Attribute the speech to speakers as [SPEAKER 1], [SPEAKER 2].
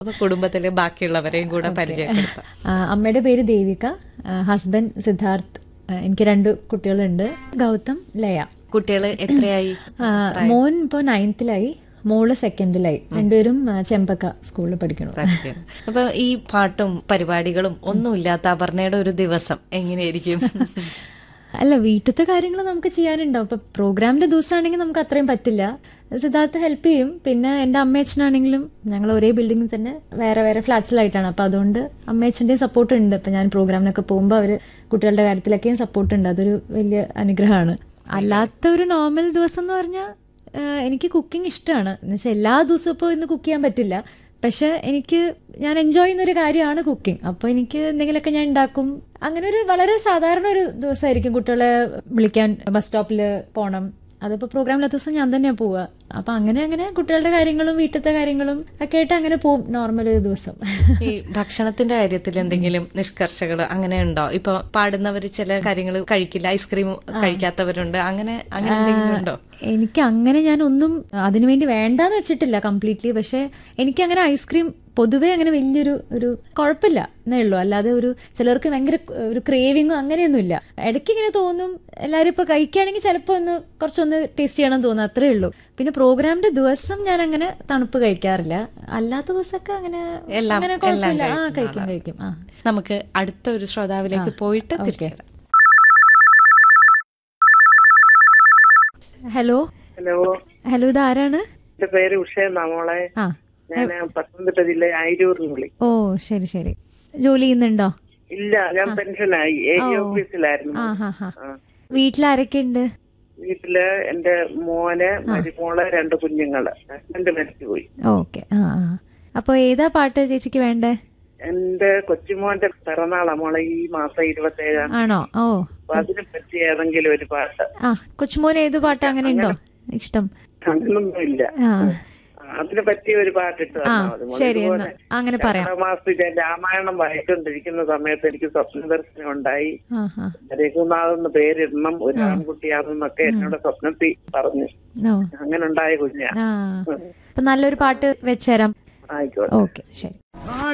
[SPEAKER 1] അപ്പൊ കുടുംബത്തിലെ ബാക്കിയുള്ളവരെയും കൂടെ പരിചയപ്പെടുത്താം
[SPEAKER 2] ആ, അമ്മയുടെ പേര് ദേവിക ഹസ്ബൻഡ് സിദ്ധാർത്ഥ് ആ, എനിക്ക് രണ്ട് കുട്ടികളുണ്ട് ഗൗതം ലയ
[SPEAKER 1] കുട്ടികൾ എത്രയായി
[SPEAKER 2] ആ, മോൻ ഇപ്പോൾ നയൻത്തിലായി മോള് സെക്കൻഡിലായി രണ്ടുപേരും ആ, ചെമ്പക്ക സ്കൂളിൽ പഠിക്കണം
[SPEAKER 1] പ്രാക്ടിക്കണം. അപ്പൊ ഈ പാട്ടും പരിപാടികളും ഒന്നുമില്ലാത്ത അപർണയുടെ ഒരു ദിവസം എങ്ങനെയായിരിക്കും
[SPEAKER 2] അല്ല വീട്ടിലത്തെ കാര്യങ്ങൾ നമുക്ക് ചെയ്യാനുണ്ടാവും ഇപ്പൊ പ്രോഗ്രാമിന്റെ ദിവസമാണെങ്കിൽ നമുക്ക് അത്രയും പറ്റില്ല സിദ്ധാർത്ഥ ഹെൽപ്പ് ചെയ്യും പിന്നെ എന്റെ അമ്മയച്ഛനാണെങ്കിലും ഞങ്ങൾ ഒരേ ബിൽഡിങ്ങിൽ തന്നെ വേറെ വേറെ ഫ്ലാറ്റ്സിലായിട്ടാണ് അപ്പൊ അതുകൊണ്ട് അമ്മയച്ഛന്റെയും സപ്പോർട്ട് ഉണ്ട് ഇപ്പൊ ഞാൻ പ്രോഗ്രാമിനൊക്കെ പോകുമ്പോൾ അവര് കുട്ടികളുടെ കാര്യത്തിലൊക്കെയും സപ്പോർട്ട് ഉണ്ട് അതൊരു വലിയ അനുഗ്രഹമാണ് അല്ലാത്ത ഒരു നോർമൽ ദിവസം എന്ന് പറഞ്ഞാൽ എനിക്ക് കുക്കിംഗ് ഇഷ്ടമാണ് എന്നുവെച്ചാൽ എല്ലാ ദിവസവും ഇപ്പോൾ ഇന്ന് കുക്ക് ചെയ്യാൻ പറ്റില്ല പക്ഷെ എനിക്ക് ഞാൻ എൻജോയ് ചെയ്യുന്ന ഒരു കാര്യമാണ് കുക്കിംഗ് അപ്പോൾ എനിക്ക് എന്തെങ്കിലുമൊക്കെ ഞാൻ ഉണ്ടാക്കും അങ്ങനെ ഒരു വളരെ സാധാരണ ഒരു ദിവസമായിരിക്കും കുട്ടികളെ വിളിക്കാൻ ബസ് സ്റ്റോപ്പിൽ പോകണം അതിപ്പോൾ പ്രോഗ്രാമില്ലാത്ത ദിവസം ഞാൻ തന്നെയാണ് പോവുക അപ്പം അങ്ങനെ അങ്ങനെ കുട്ടികളുടെ കാര്യങ്ങളും വീട്ടിലത്തെ കാര്യങ്ങളും ഒക്കെ ആയിട്ട് അങ്ങനെ പോവും നോർമൽ ഒരു ദിവസം
[SPEAKER 1] ഈ ഭക്ഷണത്തിന്റെ കാര്യത്തിൽ എന്തെങ്കിലും നിഷ്കർഷകൾ അങ്ങനെ ഉണ്ടോ ഇപ്പൊ പാടുന്നവർ ചില കാര്യങ്ങൾ കഴിക്കില്ല ഐസ്ക്രീം കഴിക്കാത്തവരുണ്ട് അങ്ങനെ അങ്ങനെ എന്തെങ്കിലും ഉണ്ടോ
[SPEAKER 2] എനിക്ക് അങ്ങനെ ഞാൻ ഒന്നും അതിനുവേണ്ടി വേണ്ടാന്ന് വെച്ചിട്ടില്ല കംപ്ലീറ്റ്ലി പക്ഷെ എനിക്ക് അങ്ങനെ ഐസ്ക്രീം പൊതുവേ അങ്ങനെ വലിയൊരു ഒരു കുഴപ്പമില്ല എന്നേ ഉള്ളൂ അല്ലാതെ ഒരു ചിലർക്ക് ഭയങ്കര ഒരു ക്രേവിങ്ങോ അങ്ങനെയൊന്നുമില്ല ഇടയ്ക്ക് ഇങ്ങനെ തോന്നും എല്ലാവരും ഇപ്പൊ കഴിക്കുകയാണെങ്കിൽ ചിലപ്പോൾ ഒന്ന് കുറച്ചൊന്ന് ടേസ്റ്റ് ചെയ്യണം തോന്നും അത്രേ ഉള്ളൂ പിന്നെ പ്രോഗ്രാമിന്റെ ദിവസം ഞാൻ അങ്ങനെ തണുപ്പ് കഴിക്കാറില്ല അല്ലാത്ത ദിവസമൊക്കെ അങ്ങനെ
[SPEAKER 1] എല്ലാം-
[SPEAKER 2] അങ്ങനെ
[SPEAKER 1] എല്ലാം
[SPEAKER 2] കുഴപ്പമില്ല ആ
[SPEAKER 1] കഴിക്കുന്ന
[SPEAKER 2] കഴിക്കും
[SPEAKER 1] ആളാണ്.
[SPEAKER 2] കഴിക്കും ആ
[SPEAKER 1] നമുക്ക് അടുത്ത ഒരു ശ്രോതാവിലേക്ക് പോയിട്ട് തിരിച്ചു വരാം.
[SPEAKER 2] ഹലോ
[SPEAKER 3] ഹലോ
[SPEAKER 2] ഹലോ ഇത് ആരാണ്
[SPEAKER 3] എന്റെ പേര് ഉഷ എന്നാ മോളെ
[SPEAKER 2] ആ
[SPEAKER 3] ഞാൻ പത്തനംതിട്ട ജില്ല ആയിരൂറിൽ വിളി
[SPEAKER 2] ഓ ശരി ശരി ജോലി ചെയ്യുന്നുണ്ടോ
[SPEAKER 3] ഇല്ല ഞാൻ പെൻഷനായി എ
[SPEAKER 2] ഓ.
[SPEAKER 3] ഓഫീസിലായിരുന്നു
[SPEAKER 2] ആ ഹാ ഹാ
[SPEAKER 3] ആ.
[SPEAKER 2] വീട്ടിലാരൊക്കെ ഉണ്ട്
[SPEAKER 3] വീട്ടില് എന്റെ മോന് മരുമോള് രണ്ട് കുഞ്ഞുങ്ങള് ഹസ്ബൻഡ് മരിച്ചുപോയി
[SPEAKER 2] ഓക്കെ ആ ആ അപ്പൊ ഏതാ പാട്ട് ചേച്ചിക്ക് വേണ്ടേ
[SPEAKER 3] എന്റെ കൊച്ചുമോന്റെ പിറന്നാളാ മോളെ ഈ മാസം ഇരുപത്തേഴാം
[SPEAKER 2] ആണോ ഓ
[SPEAKER 3] അപ്പൊ അതിനെ പറ്റി ഏതെങ്കിലും ഒരു പാട്ട്
[SPEAKER 2] ആ കൊച്ചുമോൻ ഏത് പാട്ട് അങ്ങനെ ഉണ്ടോ ഇഷ്ടം
[SPEAKER 3] അങ്ങനൊന്നുമില്ല
[SPEAKER 2] ആ
[SPEAKER 3] ആ, അതിനെ പറ്റിയ ഒരു പാട്ടിട്ട്
[SPEAKER 2] ആ
[SPEAKER 3] തന്നാ മതി മോളെ.
[SPEAKER 2] ശരി
[SPEAKER 3] ഇതുപോലെ
[SPEAKER 2] എന്നാ അങ്ങനെ പറയാം
[SPEAKER 3] രണ്ടാം മാസത്തിൽ ഞാൻ രാമായണം വായിച്ചുകൊണ്ടിരിക്കുന്ന സമയത്ത് എനിക്ക് സ്വപ്ന ദർശനം ഉണ്ടായി
[SPEAKER 2] ആ ആ
[SPEAKER 3] രഘുനാഥെന്ന് പേരിടണം ഒരു ആൺകുട്ടിയാണെന്നൊക്കെ എന്നോട് സ്വപ്നത്തിൽ പറഞ്ഞു
[SPEAKER 2] ഓ
[SPEAKER 3] അങ്ങനെ ഉണ്ടായ കുഞ്ഞാ
[SPEAKER 2] ആ അപ്പൊ നല്ലൊരു പാട്ട് വെച്ചുതരാം
[SPEAKER 3] ആയിക്കോട്ടെ
[SPEAKER 2] ഓക്കെ ശരി